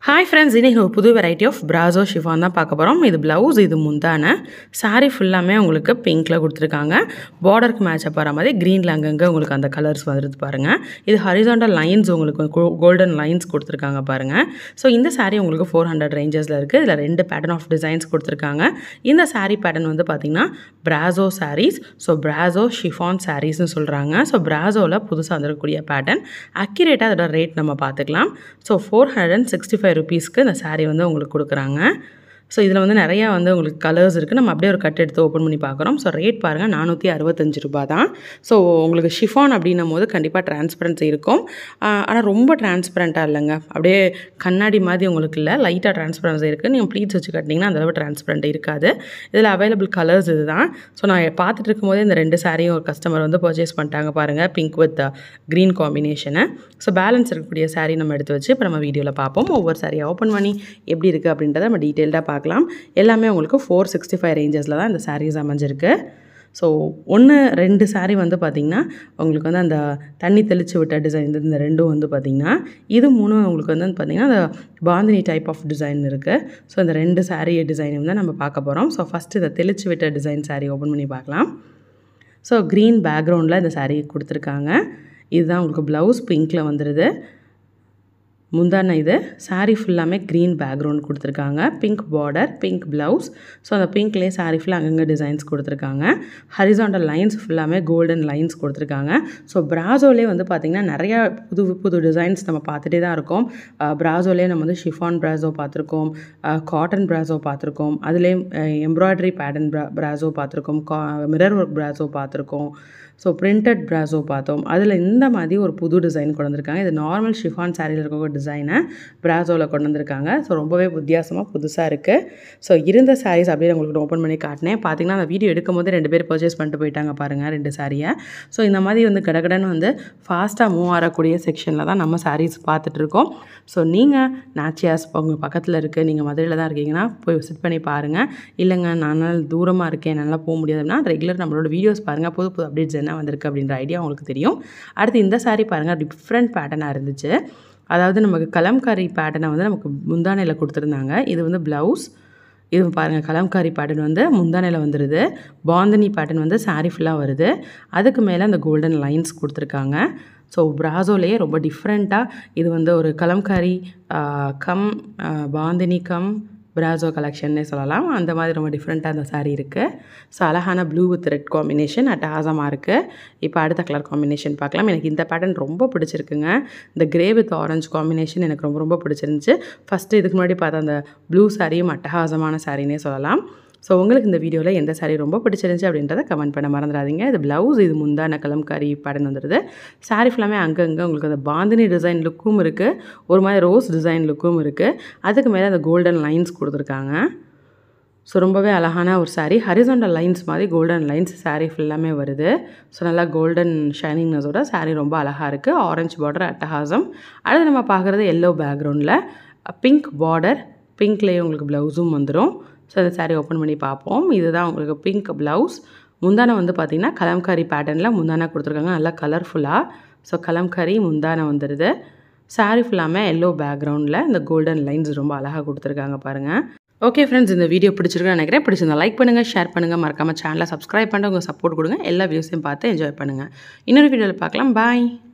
hi friends இன்னைக்கு ஒரு புது வெரைட்டி ஆஃப் பிராசோ ஷிஃபான் தான் பார்க்க போகிறோம் இது ப்ளவுஸ் இது முந்தான saree ஃபுல்லாமே உங்களுக்கு பிங்க்கில் கொடுத்துருக்காங்க பார்டருக்கு மேட்ச் போகிற மாதிரி க்ரீனில் அங்கங்கே உங்களுக்கு அந்த கலர்ஸ் வருது பாருங்கள் இது ஹரிசாண்டல் லைன்ஸ் உங்களுக்கு கோல்டன் லைன்ஸ் கொடுத்துருக்காங்க பாருங்கள் ஸோ இந்த saree உங்களுக்கு ஃபோர் ஹண்ட்ரட் ரேஞ்சஸில் இருக்குது இதில் ரெண்டு பேட்டர்ன் ஆஃப் டிசைன்ஸ் கொடுத்துருக்காங்க இந்த saree பேட்டர்ன் வந்து பார்த்திங்கன்னா brasso sarees so brasso chiffon சாரீஸ்னு சொல்கிறாங்க ஸோ பிராசோவில் புதுசாக வந்திருக்கக்கூடிய பேட்டர்ன் அக்யூரேட்டாக அதோட ரேட் நம்ம பார்த்துக்கலாம் so four hundred and sixty five ருபீஸ்க்கு இந்த saree வந்து உங்களுக்கு கொடுக்குறாங்க ஸோ இதில் வந்து நிறையா வந்து உங்களுக்கு கலர்ஸ் இருக்குது நம்ம அப்படியே ஒரு கட் எடுத்து ஓப்பன் பண்ணி பார்க்குறோம் ஸோ ரேட் பாருங்கள் நானூற்றி அறுபத்தஞ்சு ரூபா தான் ஸோ உங்களுக்கு ஷிஃபான் அப்படின்னும் போது கண்டிப்பாக டிரான்ஸ்பரன்சி இருக்கும் ஆனால் ரொம்ப டிரான்ஸ்பரண்ட்டாக இல்லைங்க அப்படியே கண்ணாடி மாதிரி உங்களுக்கு இல்லை லைட்டாக டிரான்ஸ்பரன்சி இருக்குது நீங்கள் ப்ளீட்ஸ் வச்சு கட்டினீங்கன்னா அந்தளவு டிரான்ஸ்பரண்ட் இருக்காது இதில் அவைலபிள் கலர்ஸ் இது தான் ஸோ நான் பார்த்துட்டு இருக்கும்போதே இந்த ரெண்டு சாரியும் ஒரு கஸ்டமர் வந்து பர்ச்சேஸ் பண்ணிட்டாங்க பாருங்கள் pink with green combination so balance இருக்கக்கூடிய saree நம்ம எடுத்து வச்சு இப்போ நம்ம வீடியோவில் பார்ப்போம் ஒவ்வொரு சாரியை ஓப்பன் பண்ணி எப்படி இருக்குது அப்படின்றத நம்ம டீட்டெயில்டாக பார்க்கலாம் எல்லாமே உங்களுக்கு ஃபோர் சிக்ஸ்டி ஃபைவ் ரேஞ்சஸில் தான் இந்த சாரீஸ் அமைஞ்சிருக்கு ஸோ ஒன்று ரெண்டு saree வந்து பார்த்திங்கன்னா உங்களுக்கு வந்து அந்த தண்ணி தெளித்து விட்ட டிசைன் இந்த ரெண்டும் வந்து பார்த்திங்கன்னா இது மூணும் உங்களுக்கு வந்து பார்த்திங்கன்னா அந்த பாந்தினி டைப் ஆஃப் டிசைன் இருக்குது ஸோ இந்த ரெண்டு saree டிசைன் வந்து நம்ம பார்க்க போகிறோம் ஸோ ஃபஸ்ட்டு இதை தெளித்து விட்ட டிசைன் saree ஓப்பன் பண்ணி பார்க்கலாம் ஸோ க்ரீன் பேக்ரவுண்டில் இந்த saree கொடுத்துருக்காங்க இதுதான் உங்களுக்கு ப்ளவுஸ் பிங்க்கில் வந்துடுது முந்தான இது saree ஃபுல்லாமே க்ரீன் பேக்ரவுண்ட் கொடுத்துருக்காங்க pink border pink blouse so அந்த பிங்க்லேயே saree ஃபுல்லாக அங்கங்கே டிசைன்ஸ் கொடுத்துருக்காங்க ஹரிசாண்டல் லைன்ஸ் ஃபுல்லாமே கோல்டன் லைன்ஸ் கொடுத்துருக்காங்க ஸோ பிராசோலே வந்து பார்த்திங்கன்னா நிறையா புது புது டிசைன்ஸ் நம்ம பார்த்துட்டே தான் இருக்கோம் பிராசோலே நம்ம வந்து ஷிஃபான் பிராசோ பார்த்துருக்கோம் காட்டன் பிராசோ பார்த்துருக்கோம் அதுலேயே எம்ப்ராய்டரி பேட்டர்ன் ப்ரா பிராசோ பார்த்துருக்கோம் கா மிரர் ஒர்க் பிராசோ பார்த்துருக்கோம் ஸோ பிரிண்டட் பிராசோ பார்த்தோம் அதில் இந்த மாதிரி ஒரு புது டிசைன் கொண்டு வந்திருக்காங்க இது நார்மல் ஷிஃபான் சாரியில் இருக்க டிசைனை பிராசோவில் கொண்டு வந்திருக்காங்க ஸோ ரொம்பவே வித்தியாசமாக புதுசாக இருக்குது ஸோ இருந்த சாரீஸ் அப்படியே உங்களுக்கு ஓப்பன் பண்ணி காட்டினேன் பார்த்தீங்கன்னா அந்த வீடியோ எடுக்கும் போது ரெண்டு பேர் பர்ச்சேஸ் பண்ணிட்டு போயிட்டாங்க பாருங்கள் ரெண்டு சாரியை ஸோ இந்த மாதிரி வந்து கடகடன்னு வந்து ஃபாஸ்ட்டாக மூவ் ஆகக்கூடிய செக்ஷனில் தான் நம்ம சாரீஸ் பார்த்துட்ருக்கோம் ஸோ நீங்கள் நாச்சியாஸ் உங்கள் பக்கத்தில் இருக்குது நீங்கள் மதுரையில் தான் இருக்கீங்கன்னா போய் விசிட் பண்ணி பாருங்கள் இல்லைங்க நான் தூரமாக இருக்கேன் நல்லா போக முடியாதுன்னா ரெகுலர் நம்மளோட வீடியோஸ் பாருங்கள் புது புது அப்டேட்ஸ் என்ன வந்திருக்கு அப்படின்ற ஐடியா உங்களுக்கு தெரியும் அடுத்து இந்த saree பாருங்கள் டிஃப்ரெண்ட் பேட்டர்னாக இருந்துச்சு அதாவது நமக்கு கலம்காரி பேட்டர்னை வந்து நமக்கு முந்தானையில் கொடுத்துருந்தாங்க இது வந்து ப்ளவுஸ் இது பாருங்கள் கலம்காரி பேட்டர்ன் வந்து முந்தானையில் வந்துடுது பாந்தினி பேட்டர்ன் வந்து saree ஃபுல்லாக வருது அதுக்கு மேலே அந்த கோல்டன் லைன்ஸ் கொடுத்துருக்காங்க ஸோ பிராசோலேயே ரொம்ப டிஃப்ரெண்ட்டாக இது வந்து ஒரு kalamkari cum bandhani cum brasso கலெக்ஷன்னே சொல்லலாம் அந்த மாதிரி ரொம்ப டிஃப்ரெண்ட்டாக அந்த saree இருக்குது ஸோ அழகான ப்ளூ வித் ரெட் காம்பினேஷன் அட்டகாசமாக இருக்குது இப்போ அடுத்த கலர் காம்பினேஷன் பார்க்கலாம் எனக்கு இந்த பேட்டர்ன் ரொம்ப பிடிச்சிருக்குங்க இந்த கிரே வித் ஆரஞ்சு காம்பினேஷன் எனக்கு ரொம்ப ரொம்ப பிடிச்சிருந்துச்சு ஃபஸ்ட்டு இதுக்கு முன்னாடி பார்த்த அந்த ப்ளூ சாரியும் அட்டகாசமான சாரின்னே சொல்லலாம் ஸோ உங்களுக்கு இந்த வீடியோவில் எந்த saree ரொம்ப பிடிச்சிருந்துச்சு அப்படின்றத கமெண்ட் பண்ண மறந்துடாதீங்க இது ப்ளவுஸ் இது முந்தான கலம்காரி பேட்டர்ன் வந்துடுது saree ஃபுல்லாமே அங்கங்கே உங்களுக்கு அந்த பாந்தினி டிசைன் லுக்கும் இருக்குது ஒரு மாதிரி ரோஸ் டிசைன் லுக்கும் இருக்குது அதுக்கு மேலே அந்த கோல்டன் லைன்ஸ் கொடுத்துருக்காங்க ஸோ ரொம்பவே அழகான ஒரு saree ஹரிசாண்டல் லைன்ஸ் மாதிரி கோல்டன் லைன்ஸ் saree ஃபுல்லாமே வருது ஸோ நல்லா கோல்டன் ஷைனிங்னஸோட saree ரொம்ப அழகாக இருக்குது ஆரஞ்சு பார்டர் அட்டகாசம் அடுத்து நம்ம பார்க்குறது எல்லோ பேக்ரவுண்டில் பிங்க் பார்டர் பிங்க்லேயே உங்களுக்கு ப்ளவுஸும் வந்துடும் ஸோ அந்த saree ஓப்பன் பண்ணி பார்ப்போம் இதுதான் உங்களுக்கு பிங்க் ப்ளவுஸ் முந்தானை வந்து பார்த்திங்கன்னா கலம்காரி பேட்டர்னில் முந்தானை கொடுத்துருக்காங்க நல்லா கலர்ஃபுல்லாக ஸோ கலம்காரி முந்தானை வந்துடுது saree ஃபுல்லாமே எல்லோ பேக்ரவுண்டில் இந்த கோல்டன் லைன்ஸ் ரொம்ப அழகாக கொடுத்துருக்காங்க பாருங்கள் ஓகே ஃப்ரெண்ட்ஸ் இந்த வீடியோ பிடிச்சிருக்குன்னு நினைக்கிறேன் பிடிச்சிருந்தா லைக் பண்ணுங்கள் ஷேர் பண்ணுங்கள் மறக்காமல் சேனலை சப்ஸ்கிரைப் பண்ணிட்டு உங்கள் சப்போர்ட் கொடுங்க எல்லா வீடியோஸையும் பார்த்து என்ஜாய் பண்ணுங்கள் இன்னொரு வீடியோவில் பார்க்கலாம் பாய்